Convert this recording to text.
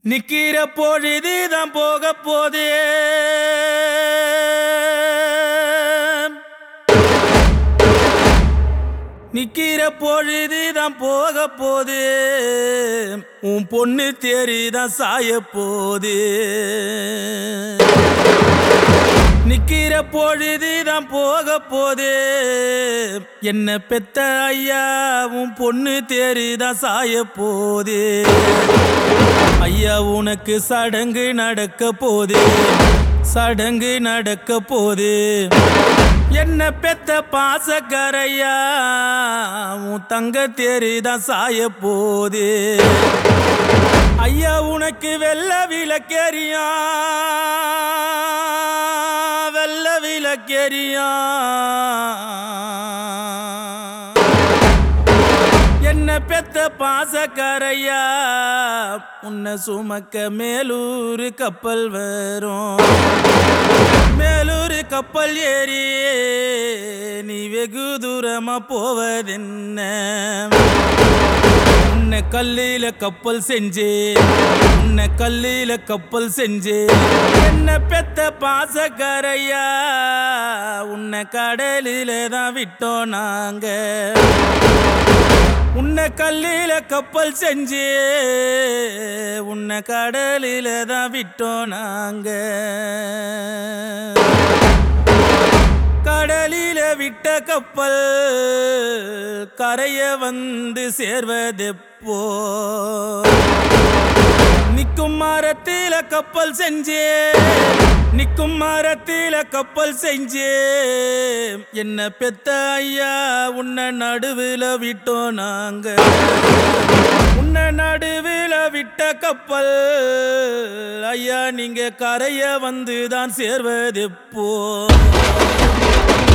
நிக்கிற பொழுதுதான் போக போதே நிக்கிற பொழுதுதான் போக போது உன் பொண்ணு தேரிதான் சாய போது நிக்கிற பொழுதுதான் போக போது என்ன பெத்த ஐயா உன் பொண்ணு தேரிதான் சாய போது ஐயா உனக்கு சடங்கு நடக்க போது சடங்கு நடக்க போது என்ன பெத்த பாசக்கரையா உன் தங்க தேரிதான் சாய போது ஐயா உனக்கு வெள்ள விளக்கெரியா வெள்ள விளக்கெரியா என்ன பெத்த பாசக்கரையா உன்னை சுமக்க மேலூர் கப்பல் வரும் மேலூர் கப்பல் ஏறி நீ வெகு தூரமா போவதென்ன உன்னை கல்லில கப்பல் செஞ்சே உன்னை கல்லில கப்பல் செஞ்சே என்ன பெத்த பாசக்கரையா உன்னை கடலில தான் விட்டோம் நாங்க உன்னை கல்லில கப்பல் செஞ்சு உன்னை கடலில தான் விட்டோம் நாங்க கடலில விட்ட கப்பல் கரைய வந்து சேர்வதெப்போ நிக்கும் மரத்தில கப்பல் செஞ்சே நிக்கும் மரத்தில கப்பல் செஞ்சே என்ன பெத்த ஐயா உன்னை நடுவில் விட்டோம் நாங்க உன்னை நடுவில் விட்ட கப்பல் ஐயா நீங்க கரைய வந்து தான் சேர்வதெப்போ